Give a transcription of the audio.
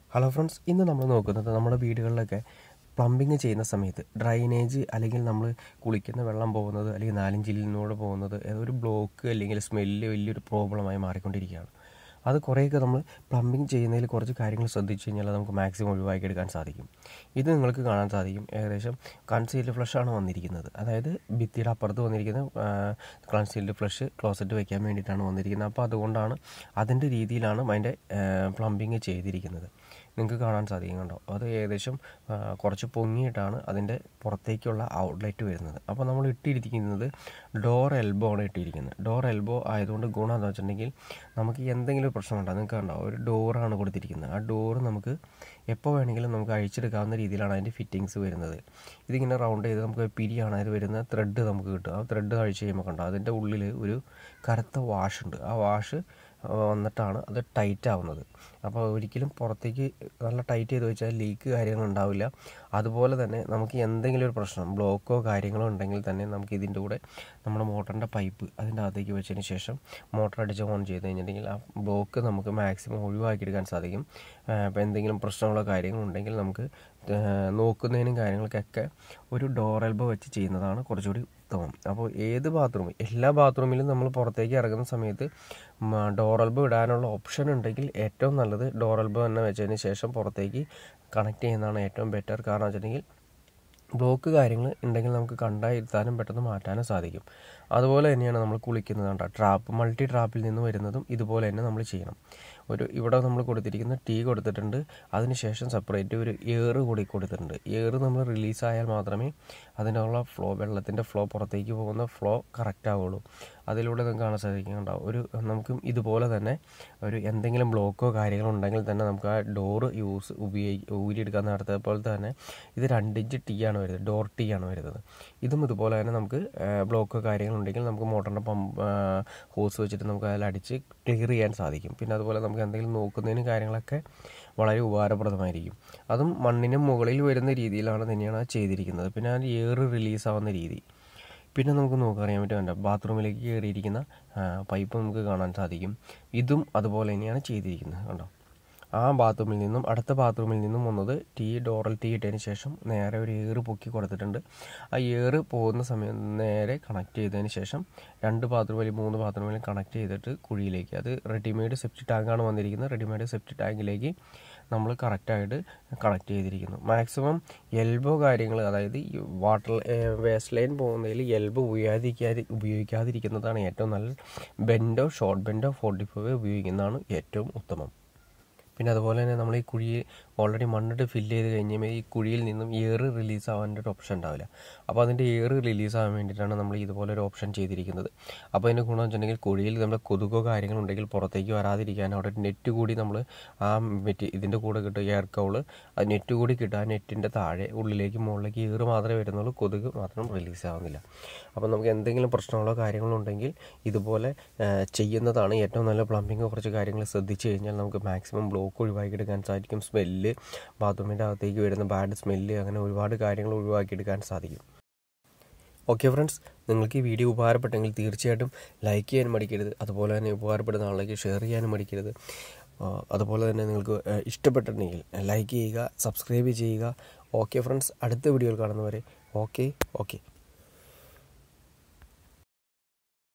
hello friends ഇന്ന് നമ്മൾ നോക്കുന്നത് നമ്മുടെ വീടുകളിലൊക്കെ പ്ലംബിങ് ചെയ്യുന്ന സമയത്ത് ഡ്രൈനേജ് അല്ലെങ്കിൽ നമ്മൾ കുളിക്കുന്ന വെള്ളം പോകുന്നത് അല്ലെങ്കിൽ നാലഞ്ചിലിനൂടെ പോകുന്നത് ഒരു ബ്ലോക്ക് അല്ലെങ്കിൽ സ്മെല്ല് വലിയൊരു പ്രോബ്ലമായി മാറിക്കൊണ്ടിരിക്കുകയാണ് അത് കുറേയൊക്കെ നമ്മൾ പ്ലംബിങ് ചെയ്യുന്നതിൽ കുറച്ച് കാര്യങ്ങൾ ശ്രദ്ധിച്ചു കഴിഞ്ഞാൽ അത് നമുക്ക് മാക്സിമം ഒഴിവാക്കി എടുക്കാൻ സാധിക്കും ഇത് നിങ്ങൾക്ക് കാണാൻ സാധിക്കും ഏകദേശം കൺസീൽഡ് ഫ്ലഷാണ് വന്നിരിക്കുന്നത് അതായത് ഭിത്തിയുടെ അപ്പുറത്ത് വന്നിരിക്കുന്ന കൺസീൽഡ് ഫ്ലഷ് ക്ലോസറ്റ് വെക്കാൻ വേണ്ടിയിട്ടാണ് വന്നിരിക്കുന്നത് അപ്പോൾ അതുകൊണ്ടാണ് അതിൻ്റെ രീതിയിലാണ് അതിൻ്റെ പ്ലംബിങ് ചെയ്തിരിക്കുന്നത് നിങ്ങൾക്ക് കാണാൻ സാധിക്കും കണ്ടോ അത് ഏകദേശം ആ, കുറച്ച് പൊങ്ങിയിട്ടാണ് അതിൻ്റെ പുറത്തേക്കുള്ള ഔട്ട്ലെറ്റ് വരുന്നത് അപ്പോൾ നമ്മൾ ഇട്ടിരിക്കുന്നത് ഡോർ എൽബോ ആണ് ഇട്ടിരിക്കുന്നത് ഡോർ എൽബോ ആയതുകൊണ്ട് ഗുണം എന്താ വെച്ചിട്ടുണ്ടെങ്കിൽ നമുക്ക് എന്തെങ്കിലും ഒരു പ്രശ്നമുണ്ടോ നിങ്ങൾക്ക് കണ്ടോ ഒരു ഡോറാണ് കൊടുത്തിരിക്കുന്നത് ആ ഡോറ് നമുക്ക് എപ്പോൾ വേണമെങ്കിലും നമുക്ക് അഴിച്ചെടുക്കാവുന്ന രീതിയിലാണ് അതിൻ്റെ ഫിറ്റിങ്സ് വരുന്നത് ഇതിങ്ങനെ റൗണ്ട് ചെയ്ത് നമുക്ക് പിരിയാണ് അതിൽ വരുന്ന ത്രെഡ് നമുക്ക് കിട്ടും ആ ത്രെഡ് അഴിച്ച് കഴിയുമ്പോൾ കണ്ടോ അതിൻ്റെ ഉള്ളിൽ ഒരു കറുത്ത വാഷ് ഉണ്ട് ആ വാഷ് വന്നിട്ടാണ് അത് ടൈറ്റ് ആവുന്നത് അപ്പോൾ ഒരിക്കലും പുറത്തേക്ക് നല്ല ടൈറ്റ് ചെയ്ത് വെച്ചാൽ ലീക്ക് കാര്യങ്ങൾ ഉണ്ടാവില്ല അതുപോലെ തന്നെ നമുക്ക് എന്തെങ്കിലും ഒരു പ്രശ്നം ബ്ലോക്കോ കാര്യങ്ങളോ ഉണ്ടെങ്കിൽ തന്നെ നമുക്ക് ഇതിൻ്റെ കൂടെ നമ്മുടെ മോട്ടറിൻ്റെ പൈപ്പ് അതിൻ്റെ അകത്തേക്ക് വെച്ചതിന് ശേഷം മോട്ടർ അടിച്ച് ഓൺ ചെയ്ത് കഴിഞ്ഞിട്ടുണ്ടെങ്കിൽ ആ ബ്ലോക്ക് നമുക്ക് മാക്സിമം ഒഴിവാക്കിയെടുക്കാൻ സാധിക്കും അപ്പോൾ എന്തെങ്കിലും പ്രശ്നങ്ങളോ കാര്യങ്ങളോ ഉണ്ടെങ്കിൽ നമുക്ക് ഏഹ് നോക്കുന്നതിനും കാര്യങ്ങൾക്കൊക്കെ ഒരു ഡോർ എൽബോ വെച്ച് ചെയ്യുന്നതാണ് കുറച്ചുകൂടി ഉത്തമം അപ്പോൾ ഏത് ബാത്റൂം എല്ലാ ബാത്റൂമിലും നമ്മൾ പുറത്തേക്ക് ഇറങ്ങുന്ന സമയത്ത് ഡോർ എൽബോ ഇടാനുള്ള ഓപ്ഷൻ ഉണ്ടെങ്കിൽ ഏറ്റവും നല്ലത് ഡോർ എൽബോ തന്നെ വെച്ചതിന് ശേഷം പുറത്തേക്ക് കണക്ട് ചെയ്യുന്നതാണ് ഏറ്റവും ബെറ്റർ കാരണം വെച്ചിട്ടുണ്ടെങ്കിൽ ബ്ലോക്ക് കാര്യങ്ങൾ ഉണ്ടെങ്കിൽ നമുക്ക് കണ്ടായിരുത്താനും പെട്ടെന്ന് മാറ്റാനും സാധിക്കും അതുപോലെ തന്നെയാണ് നമ്മൾ കുളിക്കുന്നത് കണ്ട ട്രാപ്പ് മൾട്ടി ട്രാപ്പിൽ നിന്ന് വരുന്നതും ഇതുപോലെ തന്നെ നമ്മൾ ചെയ്യണം ഒരു ഇവിടെ നമ്മൾ കൊടുത്തിരിക്കുന്ന ടീ കൊടുത്തിട്ടുണ്ട് അതിനുശേഷം സെപ്പറേറ്റ് ഒരു എയർ കൂടി കൊടുത്തിട്ടുണ്ട് എയർ നമ്മൾ റിലീസായാൽ മാത്രമേ അതിനുള്ള ഫ്ലോ വെള്ളത്തിൻ്റെ ഫ്ലോ പുറത്തേക്ക് പോകുന്ന ഫ്ലോ കറക്റ്റ് ആവുള്ളൂ അതിലൂടെ നിങ്ങൾക്ക് കാണാൻ സാധിക്കുന്നുണ്ടാവും ഒരു നമുക്ക് ഇതുപോലെ തന്നെ ഒരു എന്തെങ്കിലും ബ്ലോക്കോ കാര്യങ്ങളോ ഉണ്ടെങ്കിൽ തന്നെ നമുക്ക് ആ ഡോറ് യൂസ് ഉപയോഗി ഊരിയെടുക്കാൻ നേരത്തെ പോലെ തന്നെ ഇത് രണ്ടിഞ്ച് ടീ ആണ് വരുന്നത് ഡോർ ടീ ആണ് വരുന്നത് ഇതും ഇതുപോലെ തന്നെ നമുക്ക് ബ്ലോക്കോ കാര്യങ്ങളുണ്ടെങ്കിൽ നമുക്ക് മോട്ടറിൻ്റെ പമ്പ് ഹോസ് വെച്ചിട്ട് നമുക്ക് അതിൽ അടിച്ച് ക്ലിയർ ചെയ്യാൻ സാധിക്കും പിന്നെ അതുപോലെ നമുക്ക് എന്തെങ്കിലും നോക്കുന്നതിന് കാര്യങ്ങളൊക്കെ വളരെ ഉപകാരപ്രദമായിരിക്കും അതും മണ്ണിന് മുകളിൽ വരുന്ന രീതിയിലാണ് തന്നെയാണ് അത് ചെയ്തിരിക്കുന്നത് പിന്നെ അതിന് എയർ റിലീസ് ആവുന്ന രീതി പിന്നെ നമുക്ക് നോക്കറിയാൻ പറ്റും എൻ്റെ ബാത്റൂമിലേക്ക് കയറിയിരിക്കുന്ന പൈപ്പ് നമുക്ക് കാണാൻ സാധിക്കും ഇതും അതുപോലെ തന്നെയാണ് ചെയ്തിരിക്കുന്നത് കണ്ടോ ആ ബാത്റൂമിൽ നിന്നും അടുത്ത ബാത്റൂമിൽ നിന്നും വന്നത് ടീ ഡോറൽ ടീ ഇട്ടതിന് ശേഷം നേരെ ഒരു ഏറ് പൊക്കി കൊടുത്തിട്ടുണ്ട് ആ ഏറ് പോകുന്ന സമയം നേരെ കണക്ട് ചെയ്തതിന് ശേഷം രണ്ട് ബാത്റൂമിൽ മൂന്ന് ബാത്റൂമിൽ കണക്ട് ചെയ്തിട്ട് കുഴിയിലേക്ക് അത് റെഡിമെയ്ഡ് സെപ്റ്റി ടാങ്കാണ് വന്നിരിക്കുന്നത് റെഡിമെയ്ഡ് സെപ്റ്റി ടാങ്കിലേക്ക് നമ്മൾ കറക്റ്റായിട്ട് കണക്ട് ചെയ്തിരിക്കുന്നു മാക്സിമം എൽബോ കാര്യങ്ങൾ അതായത് ഈ വാട്ടർ വേസ്റ്റ് ലൈൻ പോകുന്നതിൽ എൽബോ ഉപയോഗിക്കാതി ഉപയോഗിക്കാതിരിക്കുന്നതാണ് ഏറ്റവും നല്ല ബെൻഡോ ഷോർട്ട് ബെൻഡോ ഫോർട്ടി ഫൈവ് ഉപയോഗിക്കുന്നതാണ് ഏറ്റവും ഉത്തമം പിന്നെ അതുപോലെ തന്നെ നമ്മൾ ഈ കുഴി ഓൾറെഡി മണ്ണിട്ട് ഫില്ല് ചെയ്ത് കഴിഞ്ഞാൽ ഈ കുഴിയിൽ നിന്നും എയർ റിലീസ് ആവാൻ്റെ ഒരു ഓപ്ഷൻ ഉണ്ടാവില്ല അപ്പോൾ അതിൻ്റെ എയർ റിലീസ് ആവാൻ വേണ്ടിയിട്ടാണ് നമ്മൾ ഇതുപോലെ ഒരു ഓപ്ഷൻ ചെയ്തിരിക്കുന്നത് അപ്പോൾ അതിൻ്റെ ഗുണം വെച്ചിട്ടുണ്ടെങ്കിൽ കുഴിയിൽ നമ്മുടെ കൊതുകോ കാര്യങ്ങളുണ്ടെങ്കിൽ പുറത്തേക്ക് വരാതിരിക്കാൻ അവിടെ നെറ്റ് കൂടി നമ്മൾ ആ മെറ്റി ഇതിൻ്റെ കൂടെ കിട്ടും എയർ കൗള് ആ നെറ്റ് കൂടി കിട്ടും ആ നെറ്റിൻ്റെ താഴെ ഉള്ളിലേക്ക് മുകളിലേക്ക് എയർ മാത്രമേ വരുന്നുള്ളൂ കൊതുക് മാത്രം റിലീസ് ആവുന്നില്ല അപ്പോൾ നമുക്ക് എന്തെങ്കിലും പ്രശ്നങ്ങളോ കാര്യങ്ങളോ ഉണ്ടെങ്കിൽ ഇതുപോലെ ആ, ചെയ്യുന്നതാണ് ഏറ്റവും നല്ല പ്ലംബിങ് കുറച്ച് കാര്യങ്ങൾ ശ്രദ്ധിച്ചു കഴിഞ്ഞാൽ നമുക്ക് മാക്സിമം ബ്ലോക്ക് ഒഴിവാക്കിയെടുക്കാൻ സാധിക്കും സ്മെല്ല് ബാത്റൂമിൻ്റെ അകത്തേക്ക് വരുന്ന ബാഡ് സ്മെല്ല് അങ്ങനെ ഒരുപാട് കാര്യങ്ങൾ ഒഴിവാക്കിയെടുക്കാൻ സാധിക്കും ഓക്കെ ഫ്രണ്ട്സ് നിങ്ങൾക്ക് ഈ വീഡിയോ ഉപകാരപ്പെട്ടെങ്കിൽ തീർച്ചയായിട്ടും ലൈക്ക് ചെയ്യാനും മടിക്കരുത് അതുപോലെ തന്നെ ഉപകാരപ്പെടുന്ന ആളിലേക്ക് ഷെയർ ചെയ്യാനും മടിക്കരുത് ആ, അതുപോലെ തന്നെ നിങ്ങൾക്ക് ആ, ഇഷ്ടപ്പെട്ടിട്ടുണ്ടെങ്കിൽ ലൈക്ക് ചെയ്യുക സബ്സ്ക്രൈബ് ചെയ്യുക ഓക്കെ ഫ്രണ്ട്സ് അടുത്ത വീഡിയോയിൽ കാണുന്നവരെ ഓക്കെ ഓക്കെ